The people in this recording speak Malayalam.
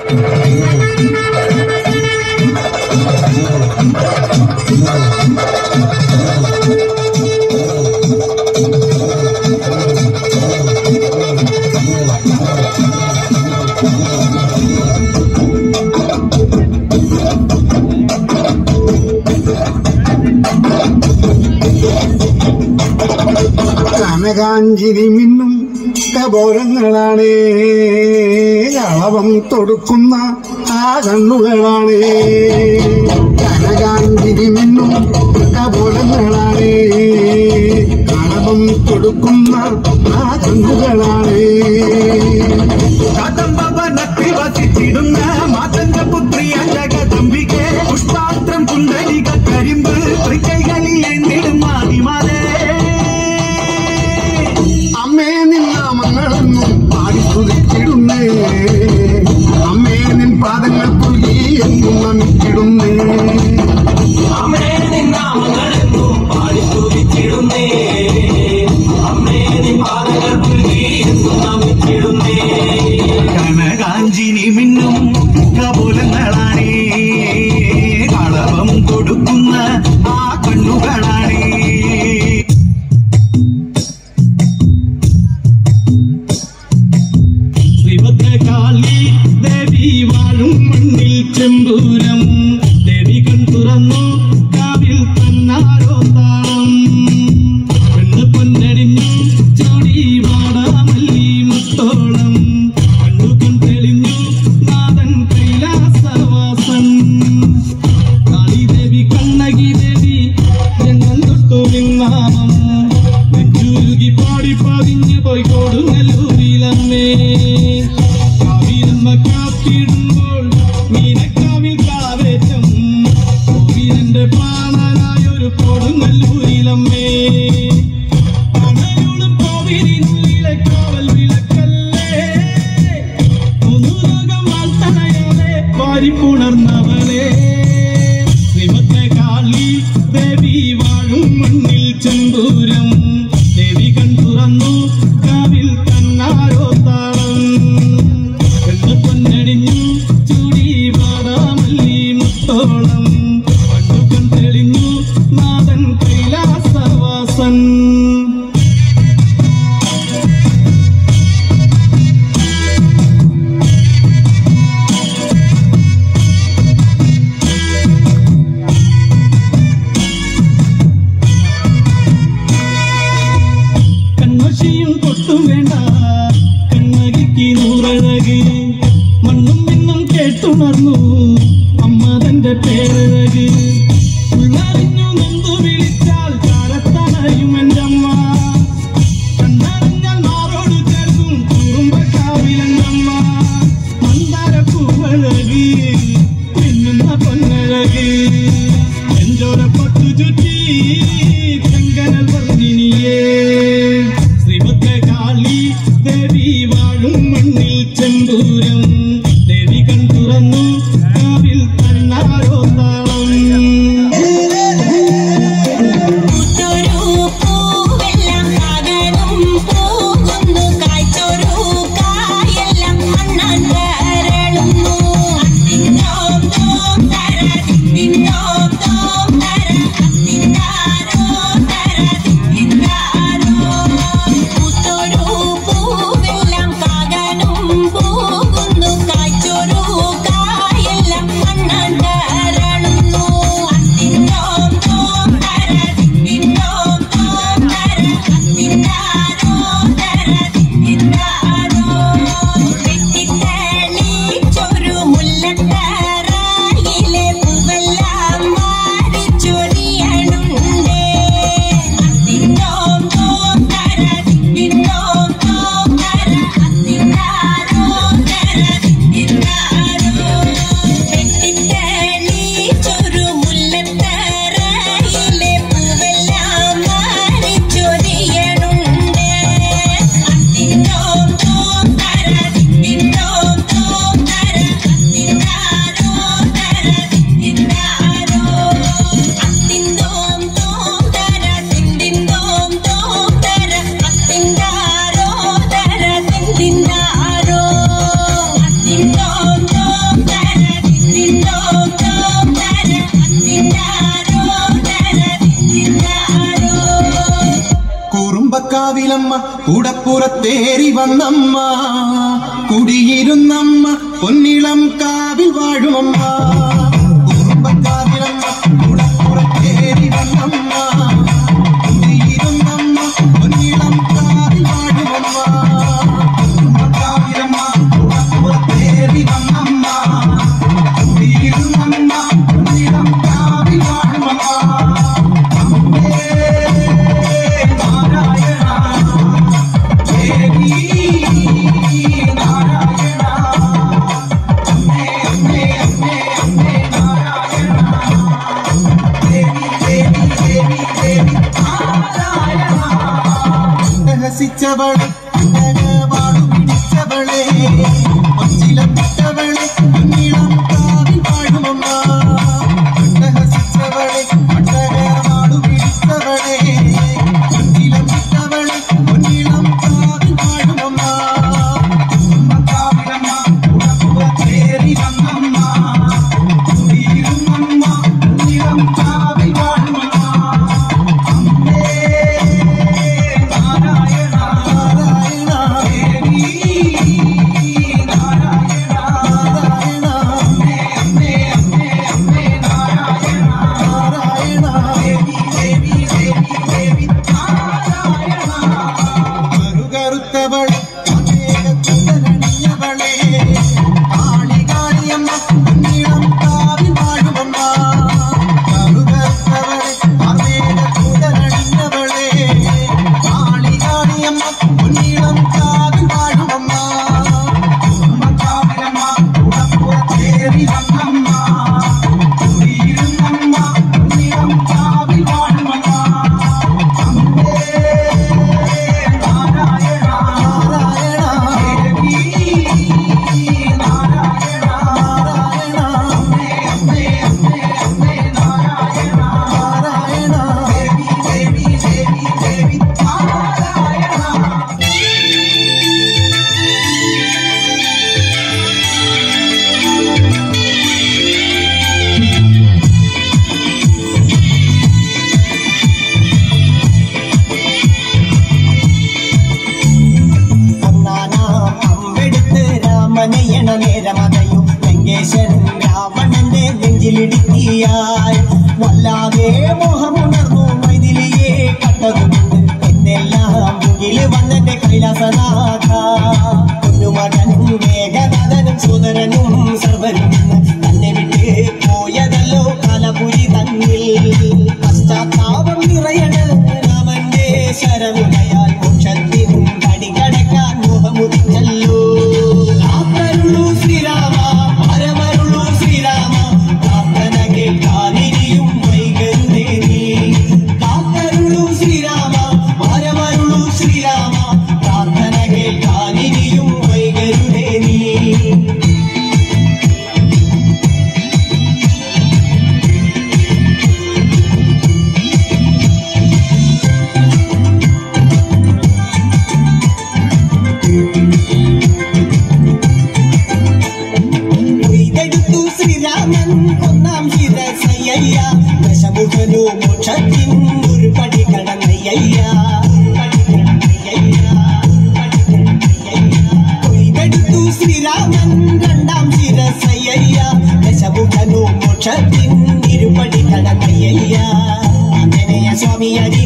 കനകാഞ്ചിരി മിന്നും കബോരങ്ങളാണ് കളവം തൊടുക്കുന്ന ആ കണ്ണുകളാണ് കനകാഞ്ചിരി മിന്നും കബോരങ്ങളാണ് കളവം തൊടുക്കുന്ന ആ കണ്ണുകളാണ് കദംബവനത്തിൽ വസിച്ചിടുന്ന മാതംഗ പുത്രിയ ജഗദംബികെ പുഷ്പാത്രം കുണ്ടലിക കരിമ്പ് തൃക്കൈകളിൽ എന്നിടും ആദിമാലേ അമ്മേ നിന്നാമങ്ങളെന്നും പാടി സ്തുതിച്ചിടുന്നേ അമ്മേ നിൻ പാദങ്ങൾ പുലി എന്നും നമിച്ചിടുന്നേ അമ്മേ നിന്നാമങ്ങളെന്നും പാടി സ്തുതിച്ചിടുന്നേ അമ്മേ നിൻ പാദങ്ങൾ പുൽകി എന്നും നമിച്ചിടുന്നേ കനകാഞ്ചിനി മിന്നും കപോലങ്ങളാണേ കളവം കൊടുക്കുന്ന ആ കണ്ണുകളാണേ ശ്രീഭദ്രകാളി ദേവി വാഴും മണ്ണിൽ ചെമ്പൂരം ദേവി കൺ തുറന്നു കാവിൽ തന്നാരോ താളം പെണ്ണ് പൊന്നടിഞ്ഞു ചോടി വാടാമല്ലി മുത്തോളം കണ്ണു കൺ തെളിഞ്ഞു നാഥൻ കൈലാസവാസൻ കാളി ദേവി കണ്ണകി ദേവി ജന്മം തൊട്ടു നിന്നാമം നെഞ്ചുരുകി പാടി പതിഞ്ഞു പോയി കൊടുങ്ങല്ലൂരിലമ്മേ കാവിലമ്മ കാത്തിടുമ്പോൾ മീനക്കാവിൽ കാവേറ്റം കോവിലന്റെ പ്രാണനായൊരു കൊടുങ്ങല്ലൂരിലമ്മേ അണയോളും കോവിലിനുള്ളിലെ കാവൽ വിളക്കല്ലേ മുതുലോകം വാഴ്ത്തണയോടെ വാരിപ്പുണർന്നവളെ ശ്രീമത്തെ കാളി ദേവി വാഴും മണ്ണിൽ ചെമ്പൂരം ദേവി കൺ തുറന്നു കാവിൽ തന്നാരോ താളം പെണ്ണ് പൊന്നടിഞ്ഞു ചൂടി വാടാമല്ലി മുത്തോളം കണ്ണു കൺ തെളിഞ്ഞു നാഥൻ കൈലാസവാസൻ കൺമഷിയും കൊട്ടും വേണ്ട കണ്ണകിക്ക് നൂറഴക് മണ്ണും മിന്നും കേട്ടുണർന്നു അമ്മ തന്റെ പേരഴക് ഉള്ളറിഞ്ഞു നൊന്തു വിളിച്ചാൽ കാലത്തണയും എൻ്റെ അമ്മ കണ്ടറിഞ്ഞാൽ മാറോട് ചേർക്കും കുറുമ്പക്കാവിലെന്തമ്മ മന്ദാര പൂവഴക് പിന്നുന്ന പൊന്നഴക് എഞ്ചോര പട്ടു ചുറ്റി ചെങ്കനൽ വർണ്ണിനിയേ ശ്രീഭദ്ര കാളി ദേവി വാഴും മണ്ണിൽ ചെമ്പൂരം ദേവി കൺ തുറന്നു കാവിൽ തന്നാരോ താളം പൂത്തൊരു പൂവെല്ലാം പകലും പോകുന്നു കായ്ച്ചൊരു കായെല്ലാം അണ്ണാൻ കരളുന്നു അത്തിന്തോം തോം തര തിത്തിന്തോം തോം തര അത്തിന്താരോ കാവിലമ്മ കൂടപ്പുറത്തേറി വന്നമ്മ കുടിയിരുന്നമ്മ പൊന്നിളം കാവിൽ വാഴുമമ്മ കുടുംബക്കാവിലമ്മ കൂടപ്പുറത്തേറി വന്നമ്മ കുടിയിരുന്നമ്മ പൊന്നിളം കാവിൽ വാഴുമമ്മ കുടുംബക്കാവിലമ്മ കൂടപ്പുറത്തേറി വന്നമ്മ കുടിയിരുന്നമ്മ പൊന്നിളം കാവിൽ വാഴുമമ്മ രഹസിച്ചവളെ പാടു പിടിച്ചവളെ പച്ചിലപ്പെട്ടവളെ നീളം കാവിൽ വാഴുമമ്മ രഹസിച്ചവളെ പാടു പിടിച്ചവളെ പച്ചിലപ്പെട്ടവളെ നീളം കാവിൽ വാഴുമമ്മ കാവിലമ്മ ഉടപ്പുറത്തേറി വന്നമ്മ കുടിയിരുന്നമ്മ നീളം കാവിൽ വാഴുമമ്മ കറുത്തവളെ കുതരണിയവളെ ആളികാളിയമ്മ നീളം കാവിൽ വാഴുമമ്മ കറുകറുത്തവളെ അമേല കുതരണിയവളെ ആളികാളിയമ്മ നീളം കാവിൽ വാഴുമമ്മ കാവിലമ്മ ഉടപ്പുറത്തേറി വന്നമ്മ കുടിയിരുന്നമ്മ നീളം കാവിൽ വാഴുമമ്മ ഒന്നാനാം അമ്പെടുത്ത് രാമനയണ നേരമതയും ലങ്കേശൻ രാവണന്റെ നെഞ്ചിലിടുക്കിയായി വല്ലാതെ മോഹമുണർന്നു മൈതിലിയെ കണ്ടതുകൊണ്ട് എന്നെല്ലാം മുകില് വന്നെന്റെ കൈലാസനാഥ കുഞ്ഞുമകനും മേഘനാഥനും സോദരനും സർവരും തന്നെ വിട്ട് പോയതല്ലോ കലപുരി തന്നിൽ പശ്ചാത്താപം നിറയണ രാമന്റെ ശരവിളയാൽ മോക്ഷത്തിൻ കടികടക്കാൻ മോഹമുദിച്ചല്ലോ കാത്തരുളൂ ശ്രീരാമ പരമരുളൂ ശ്രീരാമ പ്രാർത്ഥന കേൾക്കാനിരിയും വൈകരുതേ നീ കാത്തരുളൂ ശ്രീരാമ പരമരുളൂ ശ്രീരാമ പ്രാർത്ഥന കേൾക്കാനിരിയും വൈകരുതേ നീ കൊയ്തെടുത്തു ശ്രീരാമൻ ഒന്നാം ശിരസയ്യ ദശമുഖനു മോക്ഷത്തിൻ ഒരു പടി കടന്നയ്യ കൊയ്തെടുത്തു ശ്രീരാമൻ രണ്ടാം ശിരസയ്യ ദശമുഖനു മോക്ഷത്തിൻ ഇരുപടി കടന്നയ്യ ആഞ്ജനേയ സ്വാമിയ